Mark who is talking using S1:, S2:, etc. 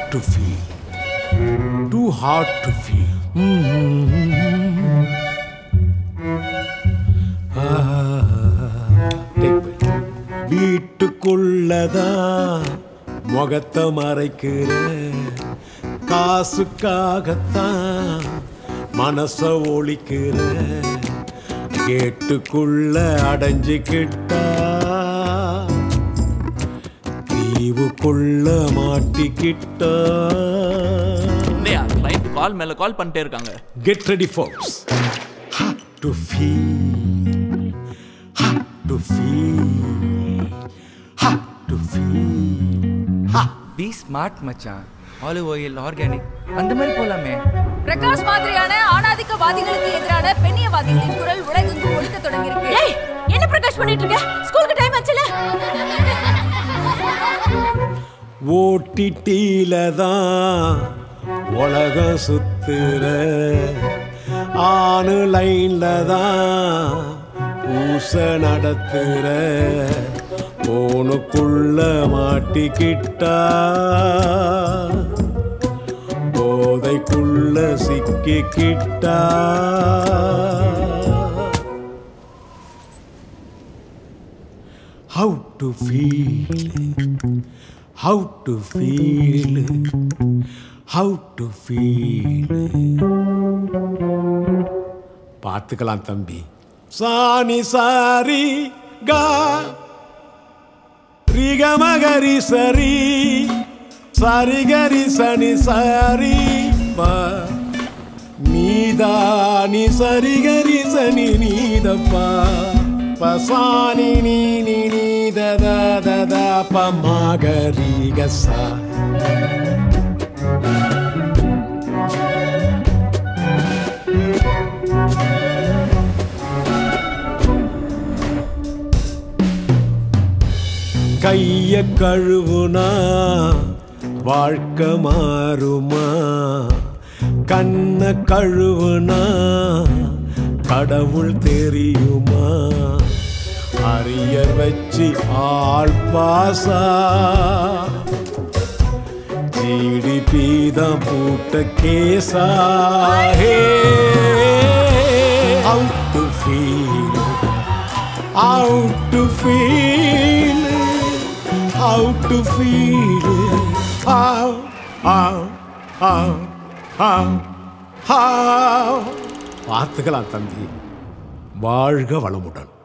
S1: To feel too hard to feel வீட்டுக்குள்ளதான் முகத்தை மறைக்கிற காசுக்காகத்தான் மனச ஒழிக்கிற கேட்டுக்குள்ள அடைஞ்சுக்கிட்டா தீவுக்குள்ள மாட்டிக்கிட்டா
S2: இல்லையா கிளைண்ட் கால் மேல கால் பண்ணிட்டே இருக்காங்க
S1: Get ready, folks. Have to feel. Have to feel. Have to feel. Ha.
S3: Be smart மச்சான் ஆலிவ் ஆயில் ஆர்கானிக் அந்த மாதிரி போலாமே
S4: பிரகாஷ் மாதிரியான ஆணாதிக்கவாதிகளுக்கு எதிரான பெண்ணியவாதிகளின் குரல் உலகெங்கும் ஒழிக்க தொடங்கியிருக்கு
S5: ஏய் என்ன பிரகாஷ் பண்ணிட்டு இருக்க ஸ்கூலுக்கு டைம் ஆச்சுல
S1: ஓட்டிட்டில தான் உலகம் சுத்துற ஆணு லைன்ல தான் பூச நடத்துற போனுக்குள்ள மாட்டிக்கிட்டா போதைக்குள்ள சிக்கிக்கிட்டா How to feel How to feel How to feel பார்த்துக்கலாம் தம்பி சாணி சாரி கா ரிகமகரி சரி சரிகரி சனி சாரி பா நீதானி சரிகரி சனி நீதப்பா பசானி நீ நீ நீ தத தத பமகரி கசா கைய கழுவுனா வாழ்க்கை மாறுமா கண்ண கழுவுனா கடவுள் தெரியுமா அரியர் வச்சு ஆள் பாசா ஜிடிபி தான் பூட்ட கேசா out to feel how to feel how to feel how how how how how பார்த்துக்கலாம் தம்பி வாழ்க வளமுடன்